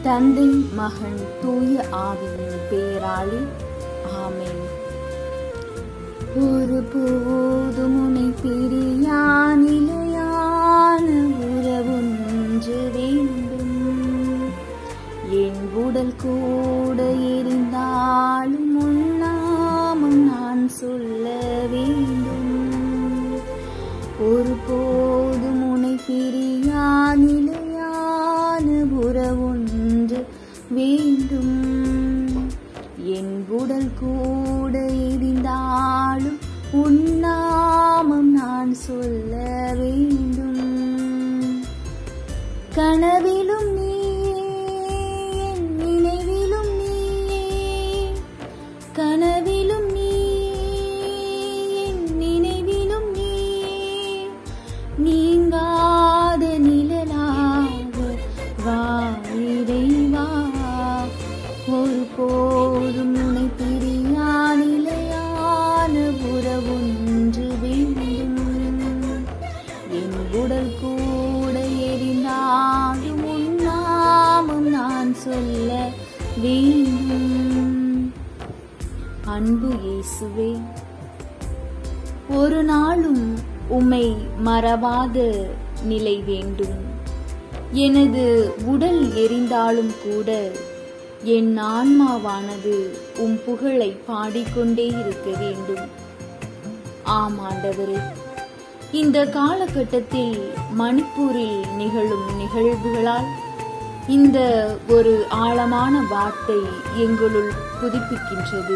தந்தை மகன் தூய ஆவியின் பெயராலே ஆமென் ஒரு போதும் உனை பிரியா நிலையான உறவொன்று வேண்டும் என் உடல் கூட எரிந்தாலும் உண்ணாமல் நான் சொல்ல வேண்டும் ஒரு போதும் உனை பிரியா நிலையான உறவொன்று வேண்டும் என் உடல் கூட எரிந்தாலும் உண்ணாமம் நான் சொல்ல வேண்டும் கனவிலும் நீயே என் நினைவிலும் நீயே கனவிலும் நீயே என் நினைவிலும் நீயே நீங்காத நிழலாக வா இறைவா ஒரு போதும் உனை பிரியா நிலையான உறவொன்று வேண்டும் என் உடல் கூட எரிந்தாலும் உண்ணாமம் நான் சொல்ல வேண்டும் அன்பு இயேசுவே ஒரு நாளும் உம்மை மறவாத நிலை வேண்டும் எனது உடல் எரிந்தாலும் கூட என் ஆன்மாவானது உம் புகழை பாடிக்கொண்டே இருக்க வேண்டும் ஆம் ஆண்டவரே இந்த காலகட்டத்தில் மணிப்பூரில் நிகழும் நிகழ்வுகளால் இந்த ஒரு ஆழமான வார்த்தை எங்களுள் புதுப்பிக்கின்றது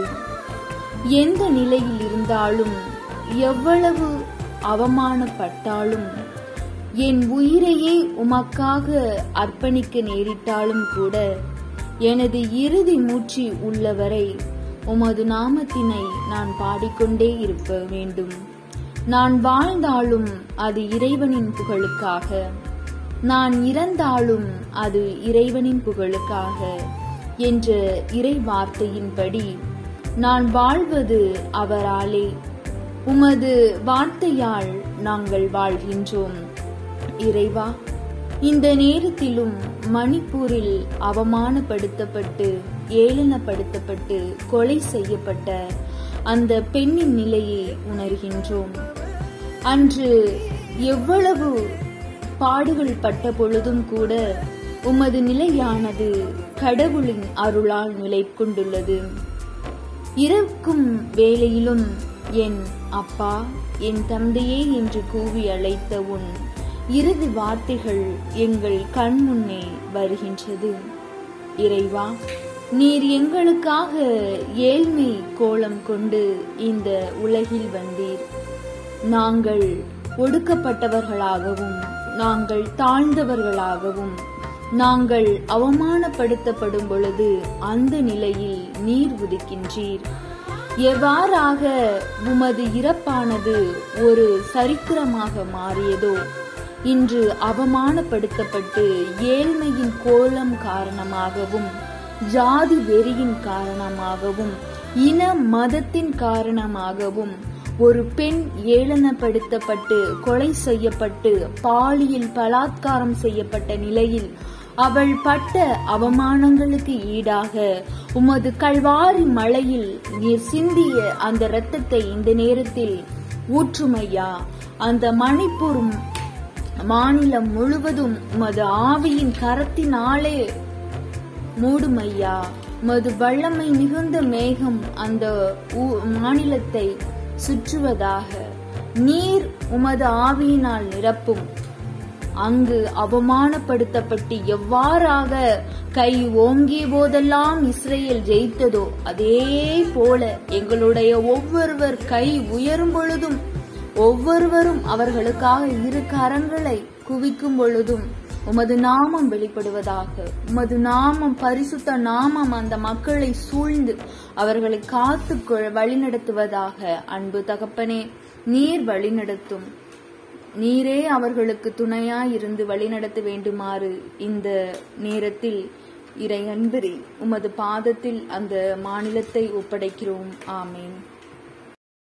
எந்த நிலையில் இருந்தாலும் எவ்வளவு அவமானப்பட்டாலும் என் உயிரையே உமக்காக அர்ப்பணிக்க நேரிட்டாலும் கூட எனது இறுதி மூச்சு உள்ளவரை உமது நாமத்தினை நான் பாடிக்கொண்டே இருக்க வேண்டும் நான் வாழ்ந்தாலும் அது இறைவனின் புகழுக்காக நான் இறந்தாலும் அது இறைவனின் புகழுக்காக என்ற இறை வார்த்தையின்படி நான் வாழ்வது அவராலே உமது வார்த்தையால் நாங்கள் வாழ்கின்றோம் இறைவா இந்த நேரத்திலும் மணிப்பூரில் அவமானப்படுத்தப்பட்டு ஏளனப்படுத்தப்பட்டு கொலை செய்யப்பட்ட அந்த பெண்ணின் நிலையை உணர்கின்றோம் அன்று எவ்வளவு பாடுகள் பட்ட பொழுதும் கூட உமது நிலையானது கடவுளின் அருளால் நிலை கொண்டுள்ளது இறக்கும் வேளையிலும் என் அப்பா என் தந்தையே என்று கூவி அழைத்த உன் இறுதி வார்த்தைகள் எங்கள் கண் முன்னே வருகின்றது இறைவா நீர் எங்களுக்காக ஏழ்மை கோலம் கொண்டு இந்த உலகில் வந்தீர் நாங்கள் ஒடுக்கப்பட்டவர்களாகவும் நாங்கள் தாழ்ந்தவர்களாகவும் நாங்கள் அவமானப்படுத்தப்படும் பொழுது அந்த நிலையில் நீர் உதிக்கின்றீர் எவ்வாறாக உமது இறப்பானது ஒரு சரித்திரமாக மாறியதோ இன்று அவமானப்படுத்தப்பட்டு ஏழ்மையின் கோலம் காரணமாகவும் ஜாதி வெறியின் காரணமாகவும் இன மதத்தின் காரணமாகவும் ஒரு பெண் ஏளனப்படுத்தப்பட்டு கொலை செய்யப்பட்டு பாலியல் பலாத்காரம் செய்யப்பட்ட நிலையில் அவள் பட்ட அவமானங்களுக்கு ஈடாக உமது கல்வாரி மலையில் நீர் சிந்திய அந்த இரத்தத்தை இந்த நேரத்தில் ஊற்றுமையா அந்த மணிப்பூர் மாநிலம் முழுவதும் உமது ஆவியின் கரத்தினாலே மூடுமையா உமது வல்லமை மிகுந்த மேகம் அந்த ஊ- மாநிலத்தை சுற்றுவதாக நீர் உமது ஆவியினால் நிரப்பும் அங்கு அவமானப்படுத்தப்பட்டு எவ்வாறாக கை ஓங்கிய போதெல்லாம் இஸ்ரேல் ஜெயித்ததோ அதே போல எங்களுடைய ஒவ்வொருவர் கை உயரும் பொழுதும் ஒவ்வொருவரும் அவர்களுக்காக இரு கரங்களை குவிக்கும் பொழுதும் உமது நாமம் வெளிப்படுவதாக உமது நாமம் பரிசுத்த நாமம் அந்த மக்களை சூழ்ந்து அவர்களை காத்து வழிநடத்துவதாக அன்பு தகப்பனே நீர் வழிநடத்தும் நீரே அவர்களுக்கு துணையாய் இருந்து வழிநடத்த வேண்டுமாறு இந்த நேரத்தில் இறை அன்பரே உமது பாதத்தில் அந்த மாநிலத்தை ஒப்படைக்கிறோம் ஆமேன்